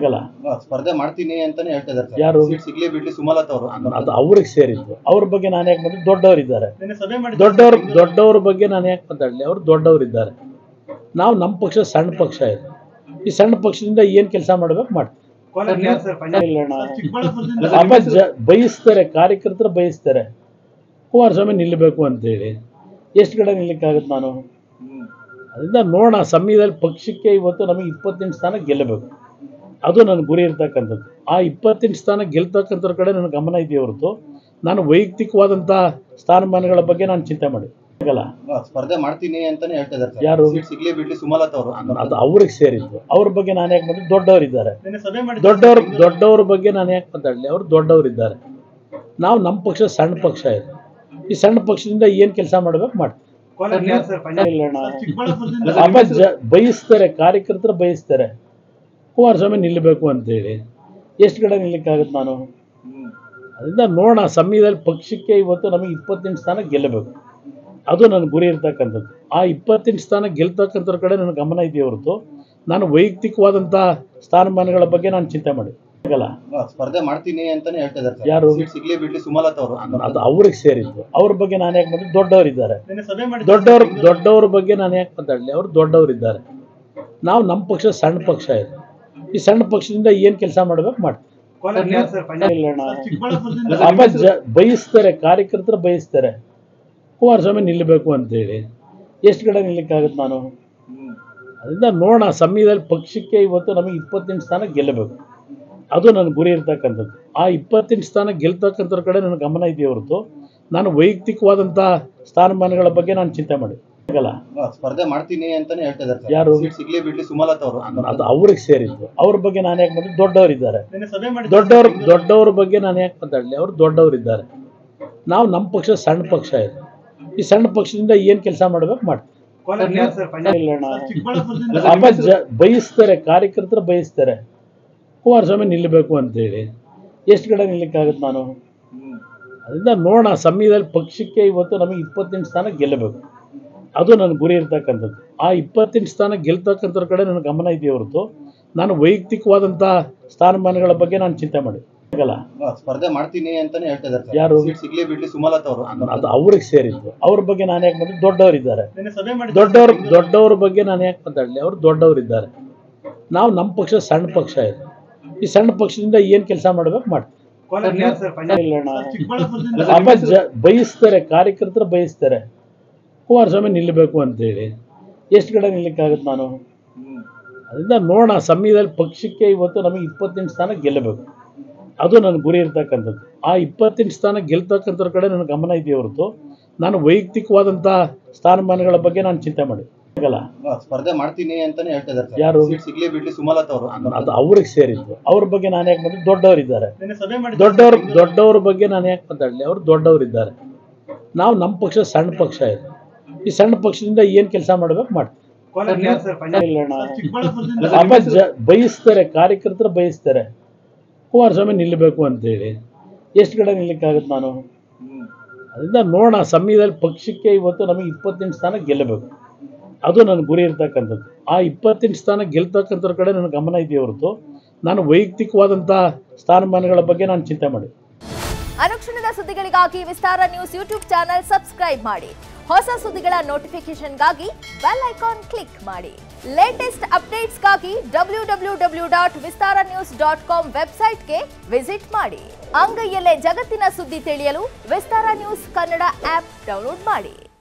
ಆಗಲ್ಲ ಸ್ಪರ್ಧೆ ಮಾಡ್ತೀನಿ ಅಂತಾನೆ ಹೇಳ್ತಾ ಇದ್ದಾರೆ ಸರ್. ಯಾರು? ಸೀಟ್ ಸಿಗ್ಲಿ ಬಿಡ್ಲಿ ಸುಮಲತಾ ಅವರು ಅದು ಅವ್ರಿಗೆ ಸೇರಿದ್ದು ಅವ್ರ ಬಗ್ಗೆ ನಾನು ಯಾಕೆ ಬಂದ್ರೆ ದೊಡ್ಡವರಿದ್ದಾರೆ ಸಭೆ ಮಾಡಿ ದೊಡ್ಡವ್ರ ದೊಡ್ಡವ್ರ ಬಗ್ಗೆ ನಾನು ಯಾಕೆ ಮಾತಾಡಲಿ ಅವರು ದೊಡ್ಡವರಿದ್ದಾರೆ ನಾವು ನಮ್ಮ ಪಕ್ಷ ಸಣ್ಣ ಪಕ್ಷ ಇದೆ ಈ ಸಣ್ಣ ಪಕ್ಷದಿಂದ ಏನು ಕೆಲಸ ಮಾಡ್ಬೇಕು ಮಾಡ್ತೀವಿ ಇಲ್ಲಣ್ಣ ಪಾಪ ಜ ಬಯಸ್ತಾರೆ ಕಾರ್ಯಕರ್ತರು ಬಯಸ್ತಾರೆ ಕುಮಾರಸ್ವಾಮಿ ನಿಲ್ಲಬೇಕು ಅಂತೇಳಿ ಎಷ್ಟು ಕಡೆ ನಿಲ್ಲಕ್ಕಾಗತ್ತೆ ನಾನು ಅದರಿಂದ ನೋಡೋಣ ಸಮಯದಲ್ಲಿ ಪಕ್ಷಕ್ಕೆ ಇವತ್ತು ನಮಗೆ ಇಪ್ಪತ್ತೆಂಟು ಸ್ಥಾನ ಗೆಲ್ಲಬೇಕು ಅದು ನನ್ನ ಗುರಿ ಇರ್ತಕ್ಕಂಥದ್ದು ಆ ಇಪ್ಪತ್ತೆಂಟು ಸ್ಥಾನ ಗೆಲ್ತಕ್ಕಂಥವ್ರ ಕಡೆ ನನ್ನ ಗಮನ ಇದೆಯೇ ಹೊರತು ನಾನು ವೈಯಕ್ತಿಕವಾದಂಥ ಸ್ಥಾನಮಾನಗಳ ಬಗ್ಗೆ ನಾನು ಚಿಂತೆ ಮಾಡಿ ಆಗಲ್ಲ ಸ್ಪರ್ಧೆ ಮಾಡ್ತೀನಿ ಅಂತಾನೆ ಹೇಳ್ತಾ ಇದ್ದಾರೆ ಸರ್. ಯಾರು? ಸೀಟ್ ಸಿಗ್ಲಿ ಬಿಡ್ಲಿ ಸುಮಲತಾ ಅವರು ಅದು ಅವ್ರಿಗೆ ಸೇರಿದ್ದು ಅವ್ರ ಬಗ್ಗೆ ನಾನು ಯಾಕೆ ಬಂದ್ರೆ ದೊಡ್ಡವರಿದ್ದಾರೆ ಸಭೆ ಮಾಡಿ ದೊಡ್ಡವ್ರ ದೊಡ್ಡವ್ರ ಬಗ್ಗೆ ನಾನು ಯಾಕೆ ಮಾತಾಡಲಿ ಅವರು ದೊಡ್ಡವರಿದ್ದಾರೆ ನಾವು ನಮ್ಮ ಪಕ್ಷ ಸಣ್ಣ ಪಕ್ಷ ಇದೆ ಈ ಸಣ್ಣ ಪಕ್ಷದಿಂದ ಏನು ಕೆಲಸ ಮಾಡ್ಬೇಕು ಮಾಡ್ತೀವಿ ಇಲ್ಲಣ್ಣ ಪಾಪ ಜ ಬಯಸ್ತಾರೆ ಕಾರ್ಯಕರ್ತರು ಬಯಸ್ತಾರೆ ಕುಮಾರಸ್ವಾಮಿ ನಿಲ್ಲಬೇಕು ಅಂತೇಳಿ ಎಷ್ಟು ಕಡೆ ನಿಲ್ಲಕ್ಕಾಗತ್ತೆ ನಾನು ಅದರಿಂದ ನೋಡೋಣ ಸಮಯದಲ್ಲಿ ಪಕ್ಷಕ್ಕೆ ಇವತ್ತು ನಮಗೆ ಇಪ್ಪತ್ತೆಂಟು ಸ್ಥಾನ ಗೆಲ್ಲಬೇಕು ಅದು ನನ್ನ ಗುರಿ ಇರ್ತಕ್ಕಂಥದ್ದು ಆ ಇಪ್ಪತ್ತೆಂಟು ಸ್ಥಾನ ಗೆಲ್ತಕ್ಕಂಥವ್ರ ಕಡೆ ನನ್ನ ಗಮನ ಇದೆಯೇ ಹೊರತು ನಾನು ವೈಯಕ್ತಿಕವಾದಂಥ ಸ್ಥಾನಮಾನಗಳ ಬಗ್ಗೆ ನಾನು ಚಿಂತೆ ಮಾಡಿ ಆಗಲ್ಲ ಸ್ಪರ್ಧೆ ಮಾಡ್ತೀನಿ ಅಂತಾನೆ ಹೇಳ್ತಾ ಇದ್ದಾರೆ ಸರ್. ಯಾರು? ಸೀಟ್ ಸಿಗ್ಲಿ ಬಿಡ್ಲಿ ಸುಮಲತಾ ಅವರು ಅದು ಅವ್ರಿಗೆ ಸೇರಿದ್ದು ಅವ್ರ ಬಗ್ಗೆ ನಾನು ಯಾಕೆ ಬಂದ್ರೆ ದೊಡ್ಡವರಿದ್ದಾರೆ ಸಭೆ ಮಾಡಿ ದೊಡ್ಡವ್ರ ದೊಡ್ಡವ್ರ ಬಗ್ಗೆ ನಾನು ಯಾಕೆ ಮಾತಾಡಲಿ ಅವರು ದೊಡ್ಡವರಿದ್ದಾರೆ ನಾವು ನಮ್ಮ ಪಕ್ಷ ಸಣ್ಣ ಪಕ್ಷ ಇದೆ ಈ ಸಣ್ಣ ಪಕ್ಷದಿಂದ ಏನು ಕೆಲಸ ಮಾಡ್ಬೇಕು ಮಾಡ್ತೀವಿ ಇಲ್ಲಣ್ಣ ಪಾಪ ಜ ಬಯಸ್ತಾರೆ ಕಾರ್ಯಕರ್ತರು ಬಯಸ್ತಾರೆ ಕುಮಾರಸ್ವಾಮಿ ನಿಲ್ಲಬೇಕು ಅಂತೇಳಿ ಎಷ್ಟು ಕಡೆ ನಿಲ್ಲಕ್ಕಾಗತ್ತೆ ನಾನು ಅದರಿಂದ ನೋಡೋಣ ಸಮಯದಲ್ಲಿ ಪಕ್ಷಕ್ಕೆ ಇವತ್ತು ನಮಗೆ ಇಪ್ಪತ್ತೆಂಟು ಸ್ಥಾನ ಗೆಲ್ಲಬೇಕು ಅದು ನನ್ನ ಗುರಿ ಇರ್ತಕ್ಕಂಥದ್ದು ಆ ಇಪ್ಪತ್ತೆಂಟು ಸ್ಥಾನ ಗೆಲ್ತಕ್ಕಂಥವ್ರ ಕಡೆ ನನ್ನ ಗಮನ ಇದೆಯೇ ಹೊರತು ನಾನು ವೈಯಕ್ತಿಕವಾದಂಥ ಸ್ಥಾನಮಾನಗಳ ಬಗ್ಗೆ ನಾನು ಚಿಂತೆ ಮಾಡಿ ಆಗಲ್ಲ ಸ್ಪರ್ಧೆ ಮಾಡ್ತೀನಿ ಅಂತಾನೆ ಹೇಳ್ತಾ ಇದ್ದಾರೆ ಸರ್. ಯಾರು? ಸೀಟ್ ಸಿಗ್ಲಿ ಬಿಡ್ಲಿ ಸುಮಲತಾ ಅವರು ಅದು ಅವ್ರಿಗೆ ಸೇರಿದ್ದು ಅವ್ರ ಬಗ್ಗೆ ನಾನು ಯಾಕೆ ಬಂದ್ರೆ ದೊಡ್ಡವರಿದ್ದಾರೆ ಸಭೆ ಮಾಡಿ ದೊಡ್ಡವ್ರ ದೊಡ್ಡವ್ರ ಬಗ್ಗೆ ನಾನು ಯಾಕೆ ಮಾತಾಡಲಿ ಅವರು ದೊಡ್ಡವರಿದ್ದಾರೆ ನಾವು ನಮ್ಮ ಪಕ್ಷ ಸಣ್ಣ ಪಕ್ಷ ಇದೆ ಈ ಸಣ್ಣ ಪಕ್ಷದಿಂದ ಏನು ಕೆಲಸ ಮಾಡ್ಬೇಕು ಮಾಡ್ತೀವಿ ಇಲ್ಲಣ್ಣ ಪಾಪ ಜ ಬಯಸ್ತಾರೆ ಕಾರ್ಯಕರ್ತರು ಬಯಸ್ತಾರೆ ಕುಮಾರಸ್ವಾಮಿ ನಿಲ್ಲಬೇಕು ಅಂತೇಳಿ ಎಷ್ಟು ಕಡೆ ನಿಲ್ಲಕ್ಕಾಗತ್ತೆ ನಾನು ಅದರಿಂದ ನೋಡೋಣ ಸಮಯದಲ್ಲಿ ಪಕ್ಷಕ್ಕೆ ಇವತ್ತು ನಮಗೆ ಇಪ್ಪತ್ತೆಂಟು ಸ್ಥಾನ ಗೆಲ್ಲಬೇಕು ಅದು ನನ್ನ ಗುರಿ ಇರ್ತಕ್ಕಂಥದ್ದು ಆ ಇಪ್ಪತ್ತೆಂಟು ಸ್ಥಾನ ಗೆಲ್ತಕ್ಕಂಥವ್ರ ಕಡೆ ನನ್ನ ಗಮನ ಇದೆಯೇ ಹೊರತು ನಾನು ವೈಯಕ್ತಿಕವಾದಂಥ ಸ್ಥಾನಮಾನಗಳ ಬಗ್ಗೆ ನಾನು ಚಿಂತೆ ಮಾಡಿ ಆಗಲ್ಲ ಸ್ಪರ್ಧೆ ಮಾಡ್ತೀನಿ ಅಂತಾನೆ ಹೇಳ್ತಾ ಇದ್ದಾರೆ ಸರ್. ಯಾರು? ಸೀಟ್ ಸಿಗ್ಲಿ ಬಿಡ್ಲಿ ಸುಮಲತಾ ಅವರು ಅದು ಅವ್ರಿಗೆ ಸೇರಿದ್ದು ಅವ್ರ ಬಗ್ಗೆ ನಾನು ಯಾಕೆ ಬಂದ್ರೆ ದೊಡ್ಡವರಿದ್ದಾರೆ ಸಭೆ ಮಾಡಿ ದೊಡ್ಡವ್ರ ದೊಡ್ಡವ್ರ ಬಗ್ಗೆ ನಾನು ಯಾಕೆ ಮಾತಾಡಲಿ ಅವರು ದೊಡ್ಡವರಿದ್ದಾರೆ ನಾವು ನಮ್ಮ ಪಕ್ಷ ಸಣ್ಣ ಪಕ್ಷ ಇದೆ ಈ ಸಣ್ಣ ಪಕ್ಷದಿಂದ ಏನು ಕೆಲಸ ಮಾಡ್ಬೇಕು ಮಾಡ್ತೀವಿ ಇಲ್ಲಣ್ಣ ಪಾಪ ಜ ಬಯಸ್ತಾರೆ ಕಾರ್ಯಕರ್ತರು ಬಯಸ್ತಾರೆ ಕುಮಾರಸ್ವಾಮಿ ನಿಲ್ಲಬೇಕು ಅಂತೇಳಿ ಎಷ್ಟು ಕಡೆ ನಿಲ್ಲಕ್ಕಾಗತ್ತೆ ನಾನು ಅದರಿಂದ ನೋಡೋಣ ಸಮಯದಲ್ಲಿ ಪಕ್ಷಕ್ಕೆ ಇವತ್ತು ನಮಗೆ ಇಪ್ಪತ್ತೆಂಟು ಸ್ಥಾನ ಗೆಲ್ಲಬೇಕು ಅದು ನನ್ನ ಗುರಿ ಇರ್ತಕ್ಕಂಥದ್ದು ಆ ಇಪ್ಪತ್ತೆಂಟು ಸ್ಥಾನ ಗೆಲ್ತಕ್ಕಂಥವ್ರ ಕಡೆ ನನ್ನ ಗಮನ ಇದೆಯೇ ಹೊರತು ನಾನು ವೈಯಕ್ತಿಕವಾದಂಥ ಸ್ಥಾನಮಾನಗಳ ಬಗ್ಗೆ ನಾನು ಚಿಂತೆ ಮಾಡಿ ಆಗಲ್ಲ ಸ್ಪರ್ಧೆ ಮಾಡ್ತೀನಿ ಅಂತಾನೆ ಹೇಳ್ತಾ ಇದ್ದಾರೆ ಸರ್. ಯಾರು? ಸೀಟ್ ಸಿಗ್ಲಿ ಬಿಡ್ಲಿ ಸುಮಲತಾ ಅವರು ಅದು ಅವ್ರಿಗೆ ಸೇರಿದ್ದು ಅವ್ರ ಬಗ್ಗೆ ನಾನು ಯಾಕೆ ಬಂದ್ರೆ ದೊಡ್ಡವರಿದ್ದಾರೆ ಸಭೆ ಮಾಡಿ ದೊಡ್ಡವ್ರ ದೊಡ್ಡವ್ರ ಬಗ್ಗೆ ನಾನು ಯಾಕೆ ಮಾತಾಡಲಿ ಅವರು ದೊಡ್ಡವರಿದ್ದಾರೆ ನಾವು ನಮ್ಮ ಪಕ್ಷ ಸಣ್ಣ ಪಕ್ಷ ಇದೆ ಈ ಸಣ್ಣ ಪಕ್ಷದಿಂದ ಏನು ಕೆಲಸ ಮಾಡ್ಬೇಕು ಮಾಡ್ತೀವಿ ಇಲ್ಲಣ್ಣ ಪಾಪ ಜ ಬಯಸ್ತಾರೆ ಕಾರ್ಯಕರ್ತರು ಬಯಸ್ತಾರೆ ಕುಮಾರಸ್ವಾಮಿ ನಿಲ್ಲಬೇಕು ಅಂತೇಳಿ ಎಷ್ಟು ಕಡೆ ನಿಲ್ಲಕ್ಕಾಗತ್ತೆ ನಾನು ಅದರಿಂದ ನೋಡೋಣ ಸಮಯದಲ್ಲಿ ಪಕ್ಷಕ್ಕೆ ಇವತ್ತು ನಮಗೆ ಇಪ್ಪತ್ತೆಂಟು ಸ್ಥಾನ ಗೆಲ್ಲಬೇಕು ಅದು ನನ್ನ ಗುರಿ ಇರ್ತಕ್ಕಂಥದ್ದು ಆ ಇಪ್ಪತ್ತೆಂಟು ಸ್ಥಾನ ಗೆಲ್ತಕ್ಕಂಥವ್ರ ಕಡೆ ನನ್ನ ಗಮನ ಇದೆಯೇ ಹೊರತು ನಾನು ವೈಯಕ್ತಿಕವಾದಂಥ ಸ್ಥಾನಮಾನಗಳ ಬಗ್ಗೆ ನಾನು ಚಿಂತೆ ಮಾಡಿ ಅನುಕ್ಷಣದ ಸುದ್ದಿಗಳಿಗಾಗಿ Vistara news YouTube channel subscribe ಮಾಡಿ ಹೊಸ ಸುದ್ದಿಗಳ ನೋಟಿಫಿಕೇಶನ್ಗಾಗಿ ಬೆಲ್ ಐಕಾನ್ ಕ್ಲಿಕ್ ಮಾಡಿ ಲೇಟೆಸ್ಟ್ ಅಪ್ಡೇಟ್ಸ್ಗಾಗಿ W W W dot Vistara news dot com ವೆಬ್ಸೈಟ್ಗೆ ವಿಸಿಟ್ ಮಾಡಿ ಅಂಗೈಯಲ್ಲೇ ಜಗತ್ತಿನ ಸುದ್ದಿ ತಿಳಿಯಲು Vistara news Kannada app download ಮಾಡಿ